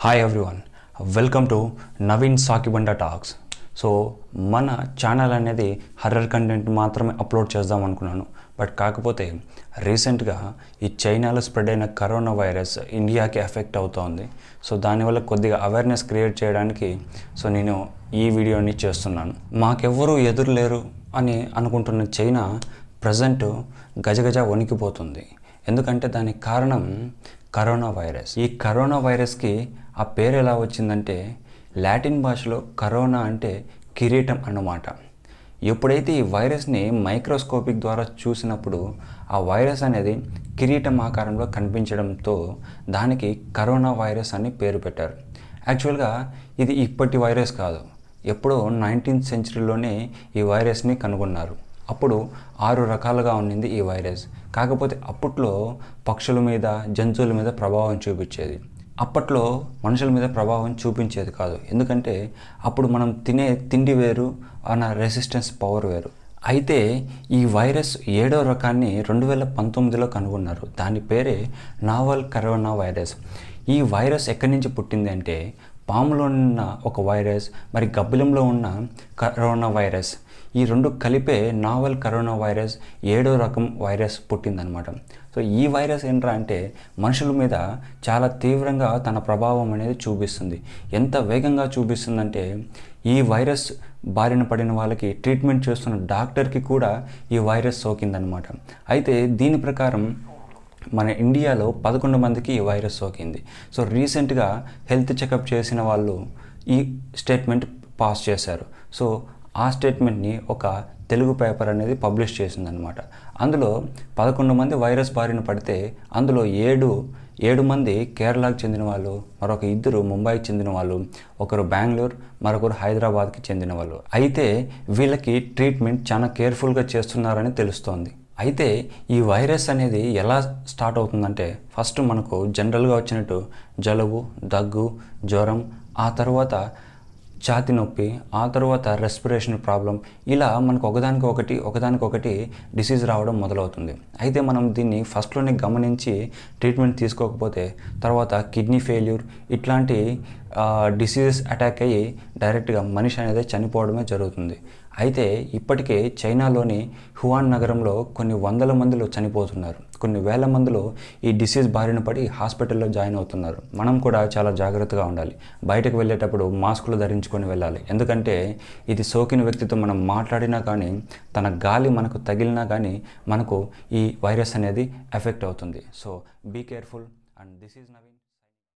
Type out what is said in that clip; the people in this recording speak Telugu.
hi everyone welcome to Naveen Sakibanda talks so మన ఛానల్ అనేది హర్రర్ కంటెంట్ మాత్రమే అప్లోడ్ చేద్దాం అనుకున్నాను బట్ కాకపోతే రీసెంట్గా ఈ చైనాలో స్ప్రెడ్ అయిన కరోనా వైరస్ ఇండియాకి ఎఫెక్ట్ అవుతోంది సో దానివల్ల కొద్దిగా అవేర్నెస్ క్రియేట్ చేయడానికి సో నేను ఈ వీడియోని చేస్తున్నాను మాకెవ్వరూ ఎదురు లేరు అని అనుకుంటున్న చైనా ప్రజెంట్ గజగజ వణికిపోతుంది ఎందుకంటే దానికి కారణం కరోనా వైరస్ ఈ కరోనా వైరస్కి ఆ పేరు ఎలా వచ్చిందంటే లాటిన్ భాషలో కరోనా అంటే కిరీటం అన్నమాట ఎప్పుడైతే ఈ వైరస్ని మైక్రోస్కోపిక్ ద్వారా చూసినప్పుడు ఆ వైరస్ అనేది కిరీటం ఆకారంలో కనిపించడంతో దానికి కరోనా వైరస్ అని పేరు పెట్టారు యాక్చువల్గా ఇది ఇప్పటి వైరస్ కాదు ఎప్పుడో నైన్టీన్త్ సెంచరీలోనే ఈ వైరస్ని కనుగొన్నారు అప్పుడు ఆరు రకాలుగా ఉండింది ఈ వైరస్ కాకపోతే అప్పట్లో పక్షుల మీద జంతువుల మీద ప్రభావం చూపించేది అప్పట్లో మనుషుల మీద ప్రభావం చూపించేది కాదు ఎందుకంటే అప్పుడు మనం తినే తిండి వేరు అన్న రెసిస్టెన్స్ పవర్ వేరు అయితే ఈ వైరస్ ఏడో రకాన్ని రెండు వేల పంతొమ్మిదిలో కనుగొన్నారు దాని పేరే నావల్ కరోనా వైరస్ ఈ వైరస్ ఎక్కడి నుంచి పుట్టింది అంటే పాములో ఉన్న ఒక వైరస్ మరి గబ్బిలంలో ఉన్న కరోనా వైరస్ ఈ రెండు కలిపే నావల్ కరోనా వైరస్ ఏడో రకం వైరస్ పుట్టిందనమాట సో ఈ వైరస్ ఏంట్రా అంటే మనుషుల మీద చాలా తీవ్రంగా తన ప్రభావం అనేది చూపిస్తుంది ఎంత వేగంగా చూపిస్తుందంటే ఈ వైరస్ బారిన పడిన వాళ్ళకి ట్రీట్మెంట్ చేస్తున్న డాక్టర్కి కూడా ఈ వైరస్ సోకిందనమాట అయితే దీని ప్రకారం మన ఇండియాలో పదకొండు మందికి ఈ వైరస్ సోకింది సో రీసెంట్గా హెల్త్ చెకప్ చేసిన వాళ్ళు ఈ స్టేట్మెంట్ పాస్ చేశారు సో ఆ స్టేట్మెంట్ని ఒక తెలుగు పేపర్ అనేది పబ్లిష్ చేసిందనమాట అందులో పదకొండు మంది వైరస్ బారిన పడితే అందులో ఏడు ఏడు మంది కేరళకు చెందిన వాళ్ళు మరొక ఇద్దరు ముంబైకి చెందిన వాళ్ళు ఒకరు బెంగళూరు మరొకరు హైదరాబాద్కి చెందిన వాళ్ళు అయితే వీళ్ళకి ట్రీట్మెంట్ చాలా కేర్ఫుల్గా చేస్తున్నారని తెలుస్తోంది అయితే ఈ వైరస్ అనేది ఎలా స్టార్ట్ అవుతుందంటే ఫస్ట్ మనకు జనరల్గా వచ్చినట్టు జలుబు దగ్గు జ్వరం ఆ తర్వాత ఛాతి నొప్పి ఆ తర్వాత రెస్పిరేషన్ ప్రాబ్లం ఇలా మనకు ఒకదానికి ఒకటి ఒకదానికి ఒకటి డిసీజ్ రావడం మొదలవుతుంది అయితే మనం దీన్ని ఫస్ట్లోనే గమనించి ట్రీట్మెంట్ తీసుకోకపోతే తర్వాత కిడ్నీ ఫెయిల్యూర్ ఇట్లాంటి డిసీజెస్ అటాక్ అయ్యి డైరెక్ట్గా మనిషి అనేది చనిపోవడమే జరుగుతుంది అయితే ఇప్పటికే చైనాలోని హువాన్ నగరంలో కొన్ని వందల మందిలో చనిపోతున్నారు కొన్ని వేల మందిలో ఈ డిసీజ్ బారిన పడి హాస్పిటల్లో జాయిన్ అవుతున్నారు మనం కూడా చాలా జాగ్రత్తగా ఉండాలి బయటకు వెళ్ళేటప్పుడు మాస్కులు ధరించుకొని వెళ్ళాలి ఎందుకంటే ఇది సోకిన వ్యక్తితో మనం మాట్లాడినా కానీ తన గాలి మనకు తగిలినా కానీ మనకు ఈ వైరస్ అనేది ఎఫెక్ట్ అవుతుంది so be careful and this is Naveen